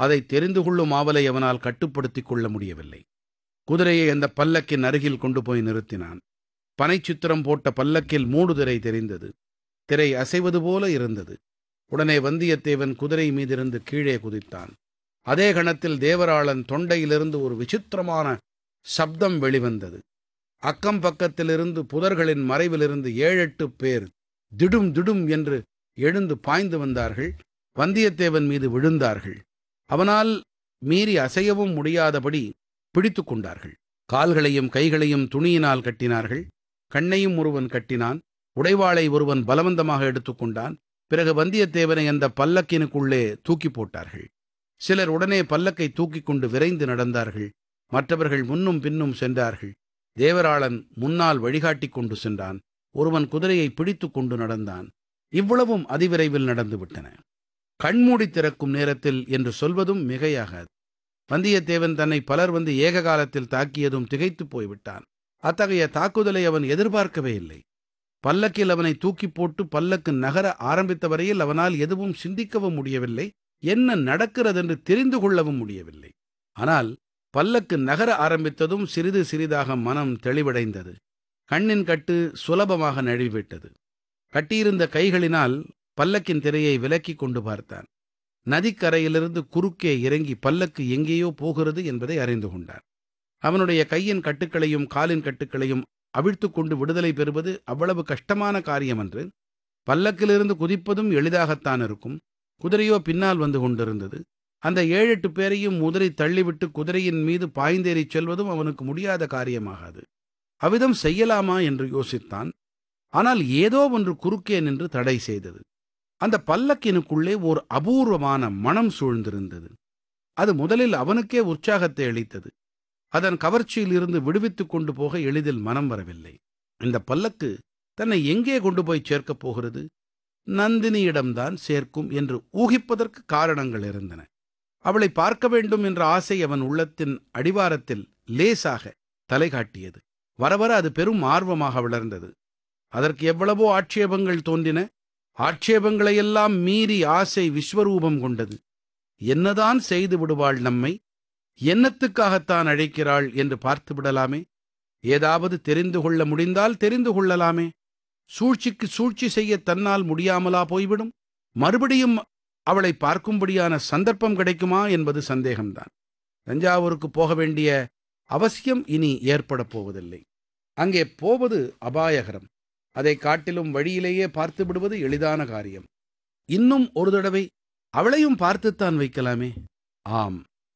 அதை தெரிந்து கொள்ளும் ஆவலை அவனால் கட்டுப்படுத்திக் கொள்ள முடியவில்லை குதிரையை அந்த பல்லக்கின் அருகில் கொண்டு போய் நிறுத்தினான் பனைச்சித்திரம் போட்ட பல்லக்கில் மூடு திரை தெரிந்தது திரை அசைவது போல இருந்தது உடனே வந்தியத்தேவன் குதிரை மீதிருந்து கீழே குதித்தான் அதே கணத்தில் தேவராளன் தொண்டையிலிருந்து ஒரு விசித்திரமான சப்தம் வெளிவந்தது அக்கம் பக்கத்திலிருந்து புதர்களின் மறைவிலிருந்து ஏழெட்டு பேர் திடும் திடும் என்று எழுந்து பாய்ந்து வந்தார்கள் வந்தியத்தேவன் மீது விழுந்தார்கள் அவனால் மீறி அசையவும் முடியாதபடி பிடித்து கொண்டார்கள் கால்களையும் கைகளையும் துணியினால் கட்டினார்கள் கண்ணையும் ஒருவன் கட்டினான் உடைவாளை ஒருவன் பலவந்தமாக எடுத்துக்கொண்டான் பிறகு வந்தியத்தேவனை அந்த பல்லக்கினுக்குள்ளே தூக்கி போட்டார்கள் சிலர் உடனே பல்லக்கை தூக்கிக் கொண்டு விரைந்து நடந்தார்கள் மற்றவர்கள் முன்னும் பின்னும் சென்றார்கள் தேவராளன் முன்னால் வழிகாட்டிக் கொண்டு சென்றான் ஒருவன் குதிரையை பிடித்துக் கொண்டு நடந்தான் இவ்வளவும் அதிவிரைவில் நடந்துவிட்டன கண்மூடி திறக்கும் நேரத்தில் என்று சொல்வதும் மிகையாகாது வந்தியத்தேவன் தன்னை பலர் வந்து ஏக காலத்தில் தாக்கியதும் திகைத்துப் போய்விட்டான் அத்தகைய தாக்குதலை அவன் எதிர்பார்க்கவே இல்லை பல்லக்கில் அவனை தூக்கி போட்டு பல்லக்கு நகர ஆரம்பித்த வரையில் அவனால் எதுவும் சிந்திக்கவும் முடியவில்லை என்ன நடக்கிறதென்று தெரிந்து கொள்ளவும் முடியவில்லை ஆனால் பல்லக்கு நகர ஆரம்பித்ததும் சிறிது சிறிதாக மனம் தெளிவடைந்தது கண்ணின் கட்டு சுலபமாக நழுவிவிட்டது கட்டியிருந்த கைகளினால் பல்லக்கின் திரையை விலக்கிக் கொண்டு பார்த்தான் நதிக்கரையிலிருந்து குறுக்கே இறங்கி பல்லக்கு எங்கேயோ போகிறது என்பதை அறிந்து கொண்டான் அவனுடைய கையின் கட்டுக்களையும் காலின் கட்டுக்களையும் அவிழ்த்துக் கொண்டு விடுதலை பெறுவது அவ்வளவு கஷ்டமான காரியமன்று பல்லக்கிலிருந்து குதிப்பதும் எளிதாகத்தான் இருக்கும் குதிரையோ பின்னால் வந்து கொண்டிருந்தது அந்த ஏழெட்டு பேரையும் உதறி தள்ளிவிட்டு குதிரையின் மீது பாய்ந்தேறிச் செல்வதும் அவனுக்கு முடியாத காரியமாகாது அவ்விதம் செய்யலாமா என்று யோசித்தான் ஆனால் ஏதோ ஒன்று குறுக்கே நின்று தடை செய்தது அந்த பல்லக்கினுக்குள்ளே ஓர் அபூர்வமான மனம் சூழ்ந்திருந்தது அது முதலில் அவனுக்கே உற்சாகத்தை அளித்தது அதன் கவர்ச்சியில் இருந்து விடுவித்துக் கொண்டு போக எளிதில் மனம் வரவில்லை இந்த பல்லக்கு தன்னை எங்கே கொண்டு போய் சேர்க்கப் போகிறது நந்தினியிடம்தான் சேர்க்கும் என்று ஊகிப்பதற்கு காரணங்கள் இருந்தன அவளை பார்க்க வேண்டும் என்ற ஆசை அவன் உள்ளத்தின் அடிவாரத்தில் லேசாக தலை காட்டியது வர வர அது பெரும் ஆர்வமாக வளர்ந்தது அதற்கு எவ்வளவோ ஆட்சேபங்கள் தோன்றின ஆட்சேபங்களையெல்லாம் மீறி ஆசை விஸ்வரூபம் கொண்டது என்னதான் செய்து விடுவாள் நம்மை என்னத்துக்காகத்தான் அழைக்கிறாள் என்று பார்த்து விடலாமே ஏதாவது தெரிந்து கொள்ள முடிந்தால் தெரிந்து கொள்ளலாமே சூழ்ச்சிக்கு சூழ்ச்சி செய்ய தன்னால் முடியாமலா போய்விடும் மறுபடியும் அவளை பார்க்கும்படியான சந்தர்ப்பம் கிடைக்குமா என்பது சந்தேகம்தான் தஞ்சாவூருக்கு போக வேண்டிய அவசியம் இனி ஏற்பட போவதில்லை அங்கே போவது அபாயகரம் அதை காட்டிலும் வழியிலேயே பார்த்து விடுவது எளிதான காரியம் இன்னும் ஒரு தடவை அவளையும் பார்த்துத்தான் வைக்கலாமே ஆம்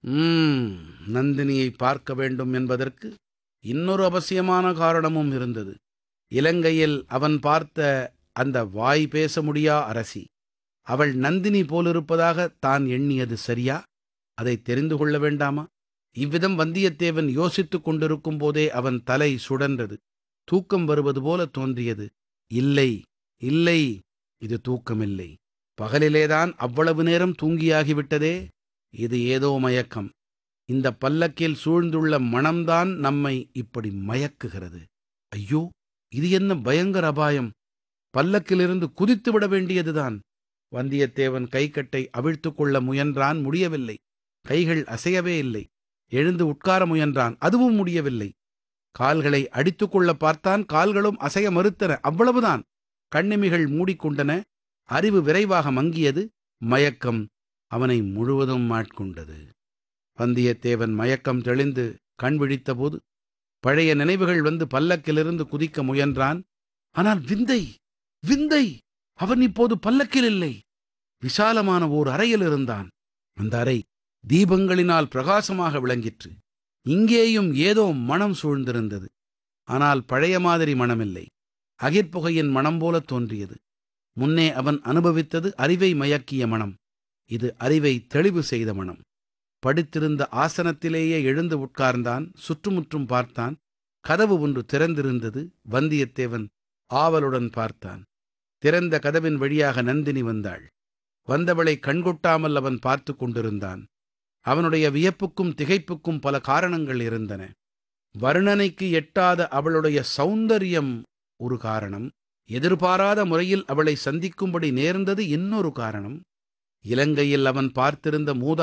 உம் நந்தினியை பார்க்க வேண்டும் என்பதற்கு இன்னொரு அவசியமான காரணமும் இருந்தது இலங்கையில் அவன் பார்த்த அந்த வாய் பேச முடியா அரசி அவள் நந்தினி போலிருப்பதாக தான் எண்ணியது சரியா அதை தெரிந்து கொள்ள வேண்டாமா இவ்விதம் வந்தியத்தேவன் யோசித்துக் கொண்டிருக்கும் போதே அவன் தலை சுடன்றது தூக்கம் வருவது போல தோன்றியது இல்லை இல்லை இது தூக்கமில்லை பகலிலேதான் அவ்வளவு நேரம் தூங்கியாகிவிட்டதே இது ஏதோ மயக்கம் இந்த பல்லக்கில் சூழ்ந்துள்ள மனம்தான் நம்மை இப்படி மயக்குகிறது ஐயோ இது என்ன பயங்கர அபாயம் பல்லக்கிலிருந்து குதித்து விட வேண்டியதுதான் வந்தியத்தேவன் கைக்கட்டை அவிழ்த்துக் கொள்ள முயன்றான் முடியவில்லை கைகள் அசையவே இல்லை எழுந்து உட்கார முயன்றான் அதுவும் முடியவில்லை கால்களை அடித்துக் கொள்ள பார்த்தான் கால்களும் அசைய மறுத்தன அவ்வளவுதான் கண்ணிமிகள் மூடிக்கொண்டன அறிவு விரைவாக மங்கியது மயக்கம் அவனை முழுவதும் மாட்கொண்டது வந்தியத்தேவன் மயக்கம் தெளிந்து கண் விழித்தபோது பழைய நினைவுகள் வந்து பல்லக்கிலிருந்து குதிக்க முயன்றான் ஆனால் விந்தை விந்தை அவன் இப்போது பல்லக்கில் இல்லை விசாலமான ஓர் அறையில் இருந்தான் அந்த அறை தீபங்களினால் பிரகாசமாக விளங்கிற்று இங்கேயும் ஏதோ மனம் சூழ்ந்திருந்தது ஆனால் பழைய மாதிரி மனமில்லை அகிற்புகையின் மனம் போல தோன்றியது முன்னே அவன் அனுபவித்தது அறிவை மயக்கிய மனம் இது அறிவை தெளிவு செய்த மனம் படுத்திருந்த ஆசனத்திலேயே எழுந்து உட்கார்ந்தான் சுற்றுமுற்றும் பார்த்தான் கதவு ஒன்று திறந்திருந்தது வந்தியத்தேவன் ஆவலுடன் பார்த்தான் திறந்த கதவின் வழியாக நந்தினி வந்தாள் வந்தவளை கண்கொட்டாமல் அவன் பார்த்து கொண்டிருந்தான் அவனுடைய வியப்புக்கும் திகைப்புக்கும் பல காரணங்கள் இருந்தன வர்ணனைக்கு எட்டாத அவளுடைய சௌந்தரியம் ஒரு காரணம் எதிர்பாராத முறையில் அவளை சந்திக்கும்படி நேர்ந்தது இன்னொரு காரணம் இலங்கையில் அவன் பார்த்திருந்த மூதா